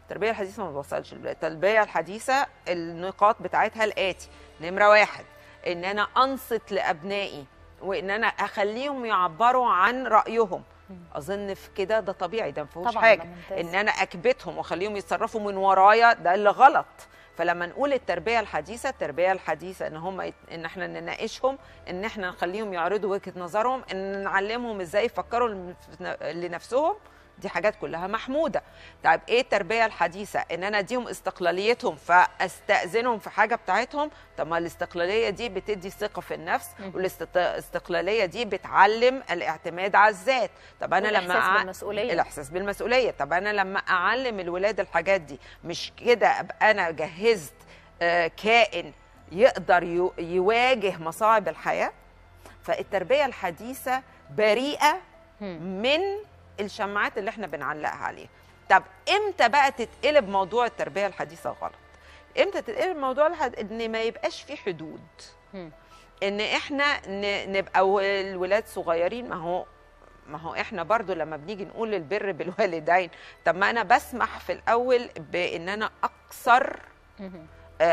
التربيه الحديثه ما بوصلش التربيه الحديثه النقاط بتاعتها الاتي نمره واحد ان انا انصت لابنائي وان انا اخليهم يعبروا عن رايهم اظن في كده ده طبيعي ده ما فيهوش طبعاً، حاجه ده ممتاز. ان انا اكبتهم واخليهم يتصرفوا من ورايا ده اللي غلط فلما نقول التربيه الحديثه التربيه الحديثه ان هم يت... ان احنا نناقشهم ان احنا نخليهم يعرضوا وجهه نظرهم ان نعلمهم ازاي يفكروا لم- لنفسهم دي حاجات كلها محموده طيب ايه التربيه الحديثه ان انا اديهم استقلاليتهم فاستاذنهم في حاجه بتاعتهم طب ما الاستقلاليه دي بتدي ثقه في النفس والاستقلاليه دي بتعلم الاعتماد على الذات طب انا لما والإحساس أع- بالمسؤولية. الاحساس بالمسؤوليه طب انا لما اعلم الولاد الحاجات دي مش كده ابقى انا جهزت آه، كائن يقدر يو- يواجه مصاعب الحياه فالتربيه الحديثه بريئه من الشماعات اللي احنا بنعلقها عليها طب امتى بقى تتقلب موضوع التربيه الحديثه غلط امتى تتقلب موضوع الحد... ان ما يبقاش في حدود مم. ان احنا ن... نبقى و- الولاد صغيرين ما هو ما هو احنا برضو لما بنيجي نقول البر بالوالدين طب ما انا بسمح في الاول بان انا اكسر مهم.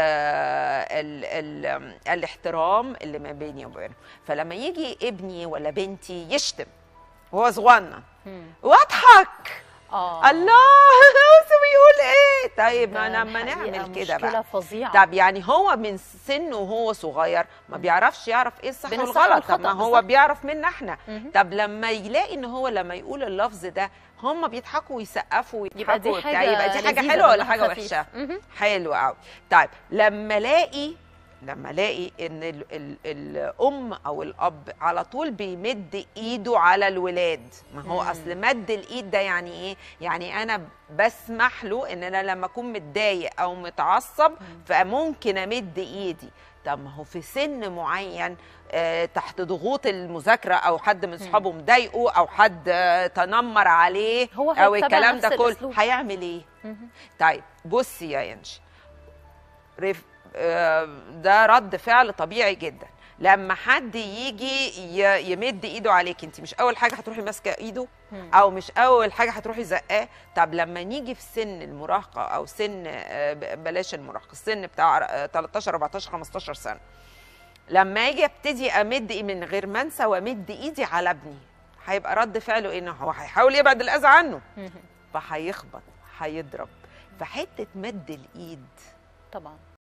آه ال ال الاحترام اللي ما بيني وبينه فلما يجي ابني ولا بنتي يشتم وهو صغنن مم. واضحك اه الله بص بيقول ايه طيب ما ده لما الحقيقة نعمل كده مشكلة بقى فظيعة طب يعني هو من سنه وهو صغير ما بيعرفش يعرف ايه الصح بين الصح والغلط طب ما والخطأ، هو بالظبط. بيعرف منا احنا مهم. طب لما يلاقي ان هو لما يقول اللفظ ده هم بيضحكوا ويسقفوا ويضحكوا يبقى دي وبتاع، حاجة يبقى دي حاجه لذيذة حلوه ولا دمها حاجه خفيف. وحشه مهم. حلو قوي طيب لما الاقي لما الاقي ان ال ال الام او الاب على طول بيمد ايده على الولاد ما هو مم. اصل مد الايد ده يعني ايه يعني انا بسمح له ان انا لما اكون متضايق او متعصب فممكن امد ايدي طب ما هو في سن معين آه، تحت ضغوط المذاكره او حد من اصحابه مضايقه او حد آه، تنمر عليه هو او هيتبع الكلام نفس ده كله الأسلوب. هيعمل ايه مهم. طيب بصي يا ينشي رف... آه، ده رد فعل طبيعي جدا لما حد يجي ي... يمد ايده عليك انت مش اول حاجه هتروحي ماسكه ايده مم. او مش اول حاجه هتروحي زقاه طب لما نيجي في سن المراهقه او سن آه، ب- بلاش المراهقه السن بتاع آه، 13 14 15 سنه لما اجي ابتدي امد إيه من غير ما انسى وامد ايدي على ابني هيبقى رد فعله ايه إن هو هيحاول يبعد الاذى عنه مهم. فهيخبط هيضرب فحته مد الايد طبعا